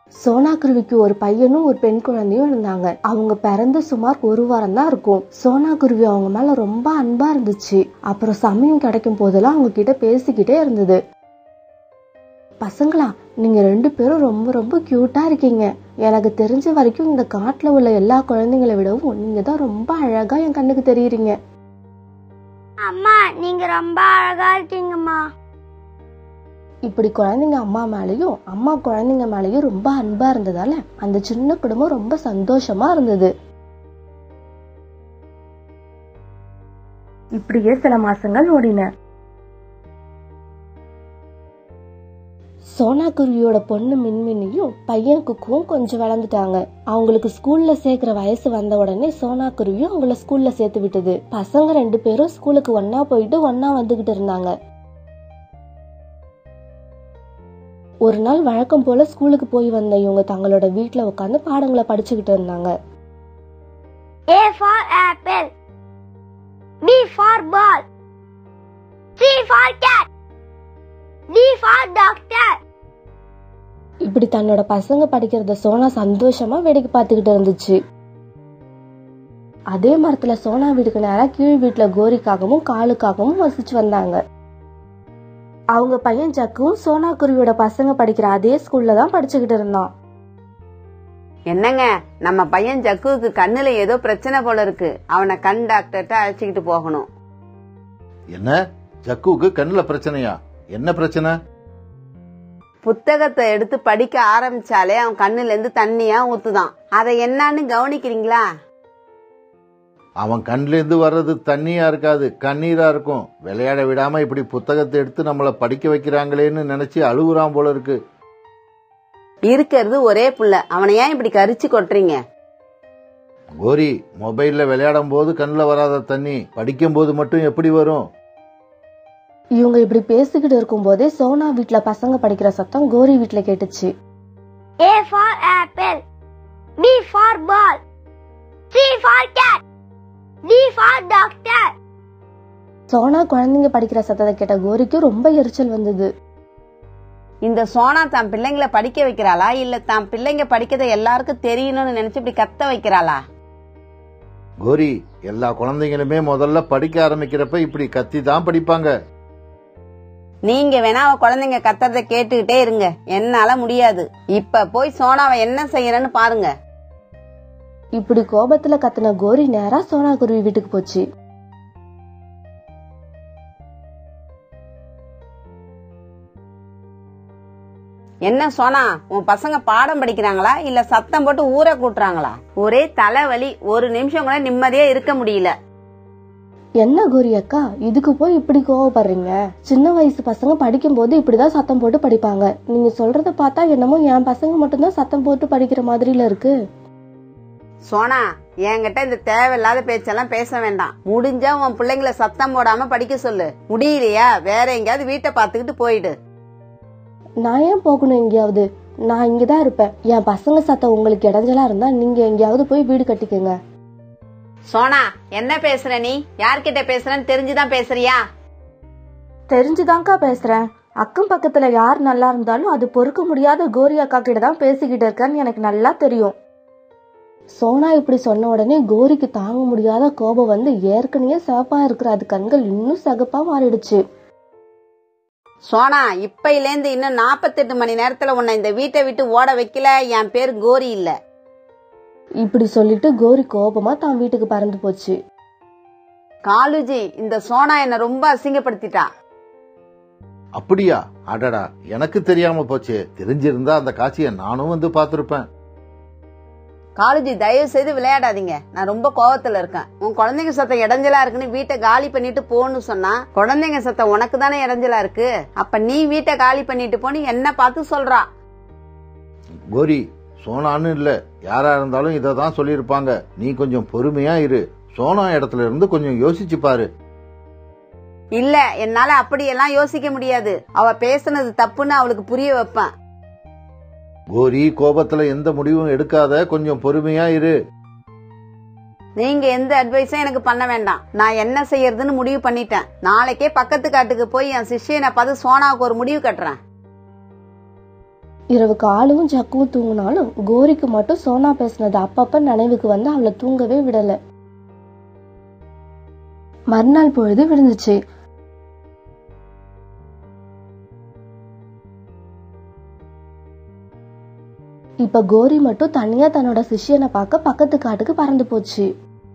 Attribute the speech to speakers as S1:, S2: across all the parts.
S1: சோனா குருவிக்கு ஒரு பையனும் ஒரு பெண் குழந்தையும் இருந்தாங்க அவங்க பிறந்து சுமார் ஒரு வாரம் தான் இருக்கும் சோனா குருவி அவங்க மேல ரொம்ப அன்பா இருந்துச்சு அப்புறம் சமயம் கிடைக்கும் போதெல்லாம் அவங்க கிட்ட பேசிக்கிட்டே இருந்தது பசங்களா நீங்க ரெண்டு பேரும் ரொம்ப ரொம்ப கியூட்டா இருக்கீங்க எனக்கு தெரிஞ்ச வரைக்கும் இந்த காட்டுல உள்ள எல்லா குழந்தைங்களை விடவும் நீங்க தான் ரொம்ப அழகா என் கண்ணுக்கு தெரியுறீங்க
S2: அம்மா நீங்க ரொம்ப அழகா இருக்கீங்கம்மா
S1: இப்படி குழந்தைங்க அம்மா மேலயும் அம்மா குழந்தைங்க மேலயும் ரொம்ப அன்பா இருந்ததால அந்த சின்ன குடும்பம் ரொம்ப சந்தோஷமா இருந்தது இப்படியே சில மாசங்கள் ஓடின சோனா குருவியோட பொண்ணு மின்மினியும் பையன் குக்குவும் கொஞ்சம் வளர்ந்துட்டாங்க அவங்களுக்கு ஸ்கூல்ல சேர்க்கிற வயசு வந்த உடனே சோனா குருவியும் அவங்கள ஸ்கூல்ல சேர்த்து விட்டது பசங்க ரெண்டு பேரும் ஸ்கூலுக்கு ஒன்னா போயிட்டு ஒன்னா வந்துகிட்டு இருந்தாங்க ஒரு நாள் வழக்கம் போல ஸ்கூலுக்கு போய் வந்த இவங்க தங்களோட வீட்ல உட்காந்து பாடங்களை படிச்சுக்கிட்டு இருந்தாங்க
S2: A for apple. B for ball. C for cat. D for doctor.
S1: இப்படி தன்னோட பசங்க படிக்கிறத சோனா சந்தோஷமா வேடிக்கை பார்த்துக்கிட்டு இருந்துச்சு அதே மரத்துல சோனா வீட்டுக்கு நேரா கீழ் வீட்டுல கோரிக்காகவும் காலுக்காகவும் வசிச்சு வந்தாங்க அவங்க பையன் ஜக்குவும் சோனா குருவியோட பசங்க படிக்கிற அதே ஸ்கூல்ல தான் படிச்சுக்கிட்டு இருந்தான்
S3: என்னங்க நம்ம பையன் ஜக்குவுக்கு கண்ணுல ஏதோ பிரச்சனை போல இருக்கு அவனை கண் டாக்டர்கிட்ட அழைச்சிக்கிட்டு போகணும்
S4: என்ன ஜக்குவுக்கு கண்ணுல பிரச்சனையா என்ன பிரச்சனை
S3: புத்தகத்தை எடுத்து படிக்க ஆரம்பிச்சாலே அவன் கண்ணுல இருந்து தண்ணியா ஊத்துதான் அதை என்னன்னு கவனிக்கிறீங்களா
S4: அவன் கண்ல இருந்து வர்றது தண்ணியா இருக்காது கண்ணீரா இருக்கும் விளையாட விடாம இப்படி புத்தகத்தை எடுத்து நம்மள படிக்க வைக்கிறாங்களேன்னு நினைச்சு அழுகுறான் போல இருக்கு
S3: இருக்கிறது ஒரே புள்ள அவனை ஏன் இப்படி கரிச்சு கொட்டுறீங்க
S4: கோரி மொபைல்ல விளையாடும் போது கண்ணுல வராத தண்ணி படிக்கும் போது மட்டும் எப்படி வரும்
S1: இவங்க இப்படி பேசிக்கிட்டு இருக்கும் போதே சோனா வீட்ல பசங்க படிக்கிற சத்தம் கோரி வீட்ல கேட்டுச்சு
S2: A for apple. B for ball. C for cat. D for doctor.
S1: Sona குழந்தைங்க படிக்கிற சத்தத்தை கேட்ட கோரிக்கு ரொம்ப எரிச்சல் வந்தது
S3: இந்த சோனா தான் பிள்ளைங்களை படிக்க வைக்கிறாளா இல்ல தான் பிள்ளைங்க படிக்கிறத எல்லாருக்கும் தெரியணும்னு நினைச்சு இப்படி கத்த வைக்கிறாளா
S4: கோரி எல்லா குழந்தைங்களுமே முதல்ல படிக்க ஆரம்பிக்கிறப்ப இப்படி கத்தி தான் படிப்பாங்க
S3: நீங்க வேணா அவ குழந்தைங்க கத்துறத கேட்டுக்கிட்டே இருங்க என்னால முடியாது இப்ப போய் சோனாவை என்ன செய்யறன்னு பாருங்க
S1: இப்படி கோபத்துல கத்துன கோரி நேரா சோனா குருவி வீட்டுக்கு போச்சு
S3: என்ன சோனா உன் பசங்க பாடம் படிக்கிறாங்களா இல்ல சத்தம் போட்டு ஊரை கூட்டுறாங்களா ஒரே தலைவலி ஒரு நிமிஷம் கூட நிம்மதியா இருக்க முடியல
S1: என்ன கோரி அக்கா இதுக்கு போய் இப்படி கோவப்படுறீங்க சின்ன வயசு பசங்க படிக்கும் போது இப்படிதான் சத்தம் போட்டு படிப்பாங்க நீங்க சொல்றத பார்த்தா என்னமோ என் பசங்க மட்டும்தான் சத்தம் போட்டு படிக்கிற மாதிரில இருக்கு
S3: சோனா என்கிட்ட இந்த தேவையில்லாத பேச்செல்லாம் பேச வேண்டாம் முடிஞ்சா உன் பிள்ளைங்கள சத்தம் போடாம படிக்க சொல்லு முடியலையா வேற எங்கேயாவது வீட்டை பாத்துக்கிட்டு போயிடு
S1: நான் ஏன் போகணும் எங்கேயாவது நான் இங்கதான் இருப்பேன் என் பசங்க சத்தம் உங்களுக்கு இடைஞ்சலா இருந்தா நீங்க எங்கேயாவது போய் வீடு கட்டிக்கங்க
S3: சோனா என்ன பேசுற நீ யார்கிட்ட பேசுறன்னு தெரிஞ்சுதான் பேசுறியா
S1: தெரிஞ்சுதான்க்கா பேசுறேன் அக்கம் பக்கத்துல யார் நல்லா இருந்தாலும் அது பொறுக்க முடியாத கோரி அக்கா கிட்ட தான் பேசிக்கிட்டு இருக்கேன்னு எனக்கு நல்லா தெரியும் சோனா இப்படி சொன்ன உடனே கோரிக்கு தாங்க முடியாத கோபம் வந்து ஏற்கனவே சிவப்பா இருக்கிற அது கண்கள் இன்னும் சகப்பா மாறிடுச்சு
S3: சோனா இப்பையிலேந்து இன்னும் 48 மணி நேரத்துல உன்னை இந்த வீட்டை விட்டு ஓட வைக்கல என் பேர் கோரி இல்ல
S1: இப்படி சொல்லிட்டு கோரி கோபமா தான் வீட்டுக்கு பறந்து போச்சு
S3: காலுஜி இந்த சோனா என்ன ரொம்ப அசிங்கப்படுத்திட்டா
S4: அப்படியா அடடா எனக்கு தெரியாம போச்சு தெரிஞ்சிருந்தா அந்த காட்சியை நானும் வந்து பார்த்திருப்பேன்
S3: காலுஜி தயவு செய்து விளையாடாதீங்க நான் ரொம்ப கோவத்துல இருக்கேன் உன் குழந்தைங்க சத்தம் இடைஞ்சலா இருக்குன்னு வீட்டை காலி பண்ணிட்டு போன்னு சொன்னா குழந்தைங்க சத்தம் உனக்கு தானே இடைஞ்சலா இருக்கு அப்ப நீ வீட்டை காலி பண்ணிட்டு போன்னு என்ன பார்த்து சொல்றா
S4: கோரி சோனான்னு இல்ல யாரா இருந்தாலும் இதை தான் சொல்லியிருப்பாங்க நீ கொஞ்சம் பொறுமையா இரு சோனா இடத்துல இருந்து கொஞ்சம் யோசிச்சு பாரு
S3: இல்ல என்னால அப்படியெல்லாம் யோசிக்க முடியாது அவ பேசுனது தப்புன்னு அவளுக்கு புரிய வைப்பேன்
S4: கோரி கோபத்துல எந்த முடிவும் எடுக்காத கொஞ்சம் பொறுமையா இரு
S3: நீங்க எந்த அட்வைஸும் எனக்கு பண்ண வேண்டாம் நான் என்ன செய்யறதுன்னு முடிவு பண்ணிட்டேன் நாளைக்கே பக்கத்து காட்டுக்கு போய் என் சிஷ்யனை பார்த்து சோனாவுக்கு ஒரு முடிவு கட்டுறேன்
S1: இரவு காலும் ஜக்குவும் தூங்கினாலும் கோரிக்கு மட்டும் சோனா பேசினது அப்பப்ப நினைவுக்கு வந்து அவளை தூங்கவே விடல மறுநாள் பொழுது விழுந்துச்சு இப்ப கோரி மட்டும் தனியா தன்னோட சிஷ்யனை பார்க்க பக்கத்து காட்டுக்கு பறந்து போச்சு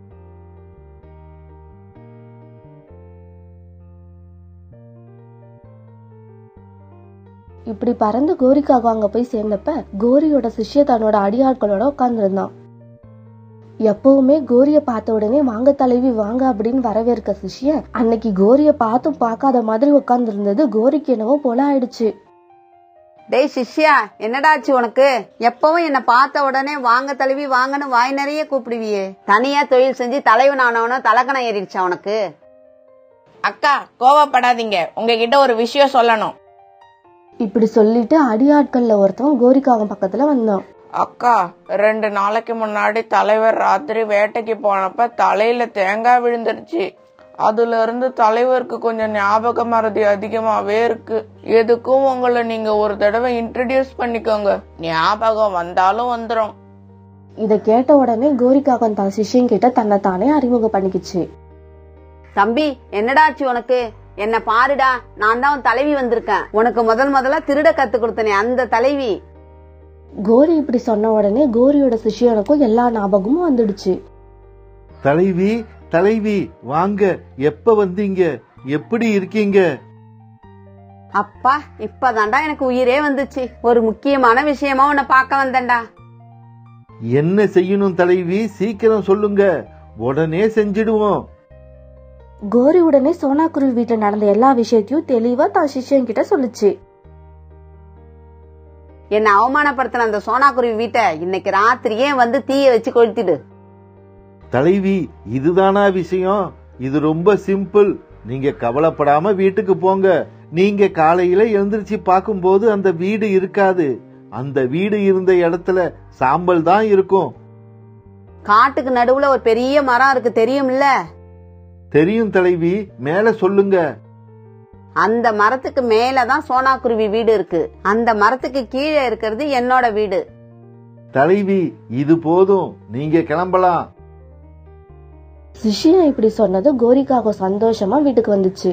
S1: இப்படி பறந்து கோரிக்காக அங்க போய் சேர்ந்தப்ப கோரியோட சிஷ்ய தன்னோட அடியாட்களோட உட்கார்ந்துருந்தான் எப்பவுமே கோரிய பார்த்த உடனே வாங்க தலைவி வாங்க அப்படின்னு வரவேற்க சிஷ்யன் அன்னைக்கு கோரிய பார்த்தும் பார்க்காத மாதிரி உட்கார்ந்து இருந்தது கோரிக்கு என்னவோ போல ஆயிடுச்சு
S3: டேய் சிஷ்யா என்னடாச்சு உனக்கு எப்பவும் என்ன பார்த்த உடனே வாங்க தழுவி வாங்கன்னு வாய் நிறைய கூப்பிடுவியே தனியா தொழில் செஞ்சு தலைவன் ஆனவன தலக்கணம் ஏறிடுச்சா உனக்கு
S5: அக்கா கோவப்படாதீங்க உங்ககிட்ட ஒரு விஷயம் சொல்லணும்
S1: இப்படி சொல்லிட்டு அடியாட்கள்ல ஒருத்தன் கோரிக்காக பக்கத்துல வந்தான்
S5: அக்கா ரெண்டு நாளைக்கு முன்னாடி தலைவர் ராத்திரி வேட்டைக்கு போனப்ப தலையில தேங்காய் விழுந்துருச்சு அதுல இருந்து தலைவருக்கு கொஞ்சம் ஞாபக மறதி அதிகமாவே இருக்கு எதுக்கும் உங்களை நீங்க ஒரு தடவை இன்ட்ரடியூஸ் பண்ணிக்கோங்க ஞாபகம் வந்தாலும் வந்துரும்
S1: இத கேட்ட உடனே கோரிக்காகன் தன் சிஷ்யன் கிட்ட தன்னை தானே அறிமுகம் பண்ணிக்கிச்சு
S3: தம்பி என்னடாச்சு உனக்கு என்ன பாருடா நான் தான் உன் தலைவி வந்திருக்கேன் உனக்கு முதல் முதல்ல திருட கத்து கொடுத்தனே அந்த தலைவி
S1: கோரி இப்படி சொன்ன உடனே கோரியோட சிஷ்யனுக்கும் எல்லா ஞாபகமும் வந்துடுச்சு
S4: தலைவி தலைவி வாங்க எப்ப வந்தீங்க எப்படி இருக்கீங்க
S3: அப்பா இப்பதான்டா எனக்கு உயிரே வந்துச்சு ஒரு முக்கியமான விஷயமா உன்னை பார்க்க வந்தேன்டா
S4: என்ன செய்யணும் தலைவி சீக்கிரம் சொல்லுங்க உடனே செஞ்சிடுவோம்
S1: கோரி உடனே சோனாக்குருவி வீட்டுல நடந்த எல்லா விஷயத்தையும் தெளிவா தான் சிஷ்யன் கிட்ட சொல்லுச்சு
S3: என்ன அவமானப்படுத்தின அந்த சோனாக்குருவி வீட்டை இன்னைக்கு ராத்திரியே வந்து தீய வச்சு கொளுத்திடு
S4: தலைவி இதுதானா விஷயம் இது ரொம்ப சிம்பிள் நீங்க கவலைப்படாம வீட்டுக்கு போங்க நீங்க காலையில எழுந்திருச்சு பார்க்கும்போது அந்த வீடு இருக்காது அந்த வீடு இருந்த இடத்துல சாம்பல் தான் இருக்கும்
S3: காட்டுக்கு நடுவுல ஒரு பெரிய மரம் இருக்கு தெரியும்ல
S4: தெரியும் தலைவி மேல சொல்லுங்க
S3: அந்த மரத்துக்கு மேலதான் சோனாக்குருவி வீடு இருக்கு அந்த மரத்துக்கு கீழே இருக்கிறது என்னோட வீடு
S4: தலைவி இது போதும் நீங்க கிளம்பலாம்
S1: சிஷ்யன் இப்படி சொன்னது கோரிக்காக சந்தோஷமா வீட்டுக்கு வந்துச்சு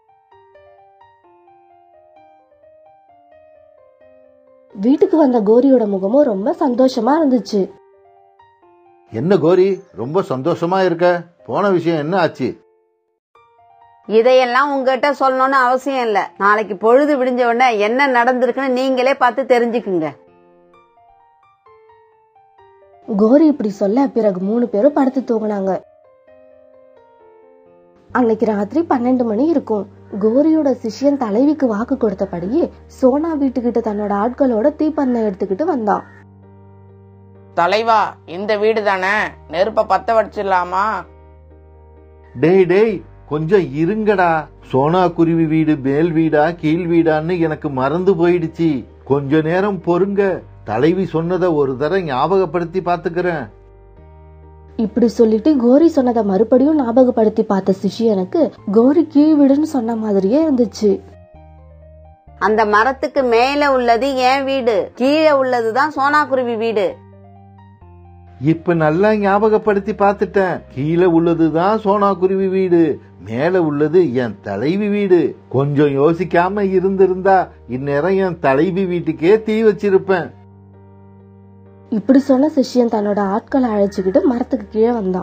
S1: வீட்டுக்கு வந்த கோரியோட முகமும் ரொம்ப சந்தோஷமா இருந்துச்சு
S4: என்ன கோரி ரொம்ப சந்தோஷமா இருக்க போன விஷயம் என்ன ஆச்சு
S3: இதையெல்லாம் உங்ககிட்ட சொல்லணும்னு அவசியம் இல்ல நாளைக்கு பொழுது விடிஞ்ச உடனே என்ன நடந்திருக்குன்னு நீங்களே பார்த்து தெரிஞ்சுக்குங்க
S1: கோரி இப்படி சொல்ல பிறகு மூணு பேரும் படுத்து தூங்கினாங்க அன்னைக்கு ராத்திரி பன்னெண்டு மணி இருக்கும் கோரியோட சிஷ்யன் தலைவிக்கு வாக்கு கொடுத்தபடியே சோனா வீட்டுக்கிட்ட தன்னோட ஆட்களோட தீப்பந்தம் எடுத்துக்கிட்டு வந்தான்
S5: தலைவா இந்த வீடு தானே நெருப்ப பத்த வச்சிடலாமா
S4: டேய் டேய் கொஞ்சம் இருங்கடா சோனா குருவி வீடு மேல் வீடா கீழ் வீடான்னு எனக்கு மறந்து போயிடுச்சு கொஞ்ச நேரம் பொறுங்க தலைவி சொன்னதை ஒரு தடவை ஞாபகப்படுத்தி பாத்துக்கிறேன்
S1: இப்படி சொல்லிட்டு கோரி சொன்னதை மறுபடியும் ஞாபகப்படுத்தி பார்த்த சிஷியனுக்கு கோரி கீழ் வீடுன்னு சொன்ன மாதிரியே இருந்துச்சு
S3: அந்த மரத்துக்கு மேல உள்ளது என் வீடு கீழே உள்ளதுதான் சோனாக்குருவி வீடு
S4: இப்ப நல்லா ஞாபகப்படுத்தி பார்த்துட்டேன் கீழே உள்ளதுதான் சோனா குருவி வீடு மேல உள்ளது என் தலைவி வீடு கொஞ்சம் யோசிக்காம இருந்திருந்தா இந்நேரம் என் தலைவி வீட்டுக்கே தீ வச்சிருப்பேன்
S1: இப்படி சொன்ன சிஷ்யன் தன்னோட ஆட்களை அழைச்சுக்கிட்டு மரத்துக்கு கீழே வந்தான்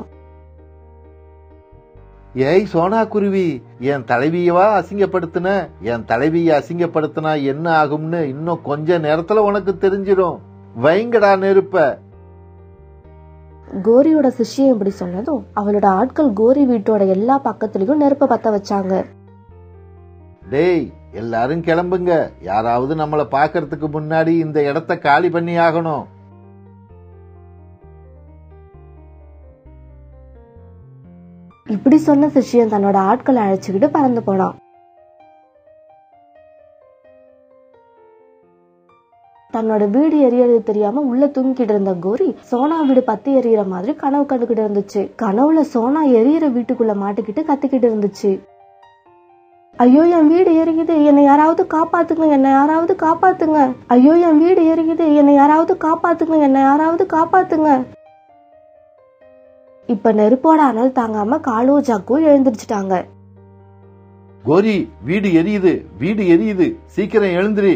S4: ஏய் சோனா குருவி என் தலைவியவா அசிங்கப்படுத்தின என் தலைவியை அசிங்கப்படுத்தினா என்ன ஆகும்னு இன்னும் கொஞ்ச நேரத்துல உனக்கு தெரிஞ்சிடும் வைங்கடா நெருப்ப
S1: கோரியோட சிஷ்யன் இப்படி சொன்னதும் அவளோட ஆட்கள் கோரி வீட்டோட எல்லா பக்கத்துலயும் நெருப்ப பத்த வச்சாங்க
S4: டேய் எல்லாரும் கிளம்புங்க யாராவது நம்மள பாக்குறதுக்கு முன்னாடி இந்த இடத்த காலி பண்ணி ஆகணும்
S1: இப்படி சொன்ன சிஷ்யன் தன்னோட ஆட்களை அழைச்சுக்கிட்டு பறந்து போனான் தன்னோட வீடு எரியறது தெரியாம உள்ள தூங்கிட்டு இருந்த கோரி சோனா வீடு பத்தி எரியற மாதிரி கனவு கண்டுகிட்டு இருந்துச்சு கனவுல சோனா எரியற வீட்டுக்குள்ள மாட்டிக்கிட்டு கத்திக்கிட்டு இருந்துச்சு ஐயோ என் வீடு எரியுது என்னை யாராவது காப்பாத்துங்க என்னை யாராவது காப்பாத்துங்க ஐயோ என் வீடு எரியுது என்னை யாராவது காப்பாத்துங்க என்னை யாராவது காப்பாத்துங்க இப்ப நெருப்போட அனல் தாங்காம காலும் ஜக்கும் எழுந்திருச்சுட்டாங்க
S4: கோரி வீடு எரியுது வீடு எரியுது சீக்கிரம் எழுந்திரி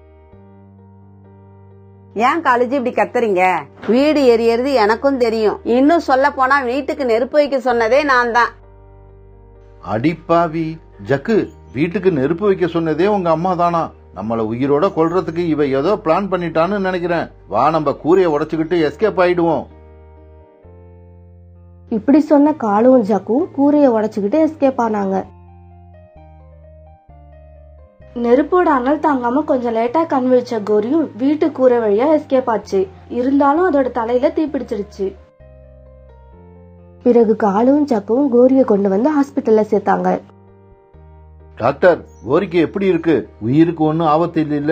S3: ஏன் காலேஜ் இப்படி கத்துறீங்க வீடு எரியறது எனக்கும் தெரியும் இன்னும் சொல்ல போனா வீட்டுக்கு நெருப்பு வைக்க சொன்னதே நான் தான்
S4: அடிப்பாவி ஜக்கு வீட்டுக்கு நெருப்பு வைக்க சொன்னதே உங்க அம்மா தானா நம்மள உயிரோட கொல்றதுக்கு இவ ஏதோ பிளான் பண்ணிட்டான்னு நினைக்கிறேன் வா நம்ம கூரைய உடைச்சுக்கிட்டு எஸ்கேப் ஆயிடுவோம்
S1: இப்படி சொன்ன காலும் ஜக்கும் கூரையை உடைச்சுக்கிட்டு எஸ்கேப் ஆனாங்க நெருப்போட அனல் தாங்காம கொஞ்சம் லேட்டா கண் விழிச்ச கோரியும் வீட்டு கூரை வழியா எஸ்கேப் ஆச்சு இருந்தாலும் அதோட தலையில தீப்பிடிச்சிருச்சு பிறகு காலும் ஜக்கும் கோரிய கொண்டு வந்து ஹாஸ்பிட்டல்ல சேர்த்தாங்க
S4: டாக்டர் கோரிக்கு எப்படி இருக்கு உயிருக்கு ஒன்னும் ஆபத்து இல்ல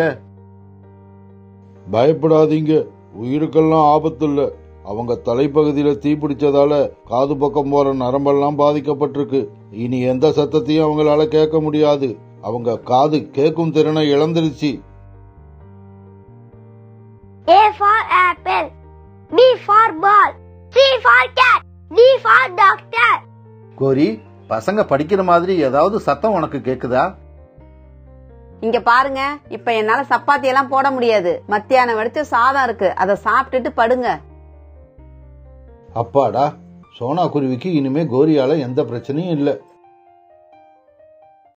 S6: பயப்படாதீங்க உயிருக்கெல்லாம் ஆபத்து இல்ல அவங்க தலைப்பகுதியில தீப்பிடிச்சதால காது பக்கம் போற நரம்பெல்லாம் பாதிக்கப்பட்டிருக்கு இனி எந்த சத்தத்தையும் அவங்களால கேட்க முடியாது அவங்க காது கேட்கும் திறனை இழந்துருச்சு
S2: A for apple. B for ball. C for cat. D for doctor.
S4: கோரி பசங்க படிக்கிற மாதிரி ஏதாவது சத்தம் உனக்கு கேக்குதா
S3: இங்க பாருங்க இப்ப என்னால சப்பாத்தி எல்லாம் போட முடியாது மத்தியானம் வடிச்ச சாதம் இருக்கு அதை சாப்பிட்டுட்டு படுங்க
S6: அப்பாடா சோனா குருவிக்கு இனிமே கோரியால எந்த பிரச்சனையும் இல்ல